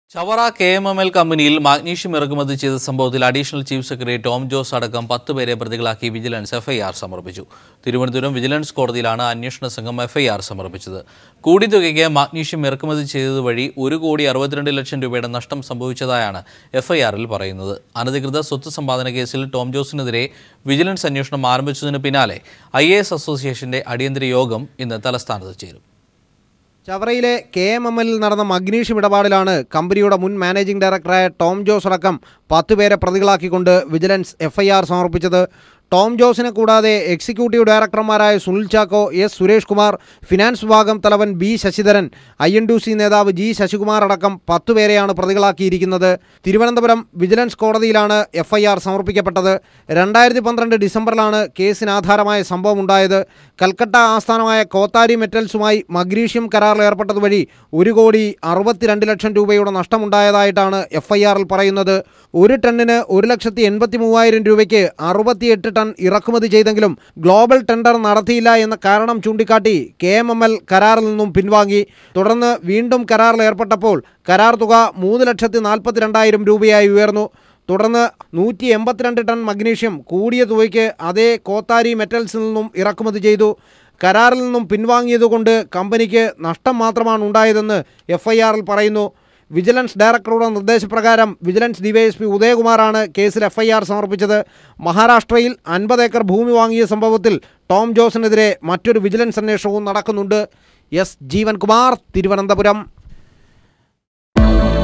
Chavara K M M L കമ്പനിയിൽ magnesium ഇറക്കുമതി ചെയ്ത സംഭവത്തിൽ additional chief secretary Tom Jose അടക്കം പത്ത് പേരെ പ്രതികളാക്കി വിജിലൻസ് എഫ്ഐആർ സമർപ്പിച്ചു തിരുവനന്തപുരം വിജിലൻസ് കോടതിയിലാണ് അന്വേഷണ സംഘം എഫ്ഐആർ സമർപ്പിച്ചത് കൂടി തുകയ്ക്ക് മാഗ്നീഷ്യം ഇറക്കുമതി ചെയ്തത് വഴി ഒരു കോടി അറുപത്തിരണ്ട് ലക്ഷം രൂപയുടെ നഷ്ടം സംഭവിച്ചതായാണ് എഫ്ഐആറിൽ പറയുന്നത് അനധികൃത സ്വത്ത് സമ്പാദന കേസിൽ ടോം ജോസിനെതിരെ വിജിലൻസ് അന്വേഷണം ആരംഭിച്ചതിന് പിന്നാലെ ഐ അസോസിയേഷന്റെ അടിയന്തര യോഗം ഇന്ന് തലസ്ഥാനത്ത് ചേരും ചവറയിലെ കെ എം എം എല്ലിൽ നടന്ന മഗ്നീഷ്യം ഇടപാടിലാണ് കമ്പനിയുടെ മുൻ മാനേജിംഗ് ഡയറക്ടറായ ടോം ജോസ് അടക്കം പത്തുപേരെ പ്രതികളാക്കിക്കൊണ്ട് വിജിലൻസ് എഫ്ഐആർ സമർപ്പിച്ചത് ടോം ജോസിനെ കൂടാതെ എക്സിക്യൂട്ടീവ് ഡയറക്ടർമാരായ സുനിൽ ചാക്കോ എസ് സുരേഷ് കുമാർ ഫിനാൻസ് വിഭാഗം തലവൻ B Sasidharan I N D C നേതാവ് ജി ശശികുമാർ അടക്കം പത്തുപേരെയാണ് പ്രതികളാക്കിയിരിക്കുന്നത് തിരുവനന്തപുരം വിജിലൻസ് കോടതിയിലാണ് എഫ്ഐആർ സമർപ്പിക്കപ്പെട്ടത് രണ്ടായിരത്തി പന്ത്രണ്ട് ഡിസംബറിലാണ് കേസിന് ആധാരമായ സംഭവം ഉണ്ടായത് കൽക്കട്ട ആസ്ഥാനമായ കോത്താരി മെറ്റൽസുമായി മഗ്നീഷ്യം കരാറിൽ ഏർപ്പെട്ടത് വഴി ഒരു കോടി അറുപത്തിരണ്ട് ലക്ഷം രൂപയുടെ നഷ്ടമുണ്ടായതായിട്ടാണ് എഫ്ഐആറിൽ പറയുന്നത് ഒരു ടണ്ണിന് ഒരു ലക്ഷത്തി എൺപത്തി മൂവായിരം രൂപയ്ക്ക് അറുപത്തിയെട്ട് ടൺ ഇറക്കുമതി ചെയ്തെങ്കിലും ഗ്ലോബൽ ടെൻഡർ നടത്തിയില്ല എന്ന കാരണം ചൂണ്ടിക്കാട്ടി കെ എം എം എൽ കരാറിൽ നിന്നും പിൻവാങ്ങി തുടർന്ന് വീണ്ടും കരാറിൽ ഏർപ്പെട്ടപ്പോൾ കരാർ തുക മൂന്ന് ലക്ഷത്തി നാൽപ്പത്തി രണ്ടായിരം രൂപയായി ഉയർന്നു തുടർന്ന് നൂറ്റി എൺപത്തിരണ്ട് ടൺ മഗ്നീഷ്യം കൂടിയ തുകയ്ക്ക് അതേ കോത്താരി മെറ്റൽസിൽ നിന്നും ഇറക്കുമതി ചെയ്തു കരാറിൽ നിന്നും പിൻവാങ്ങിയതുകൊണ്ട് കമ്പനിക്ക് നഷ്ടം മാത്രമാണ് ഉണ്ടായതെന്ന് എഫ് ഐ ആറിൽ പറയുന്നു വിജിലൻസ് ഡയറക്ടറുടെ നിർദ്ദേശപ്രകാരം വിജിലൻസ് ഡിവൈഎസ്പി ഉദയകുമാറാണ് കേസിൽ എഫ് ഐ ആർ സമർപ്പിച്ചത് മഹാരാഷ്ട്രയിൽ അൻപത് ഏക്കർ ഭൂമി വാങ്ങിയ സംഭവത്തിൽ ടോം ജോസിനെതിരെ മറ്റൊരു വിജിലൻസ് അന്വേഷണവും നടക്കുന്നുണ്ട് എസ് ജീവൻകുമാർ തിരുവനന്തപുരം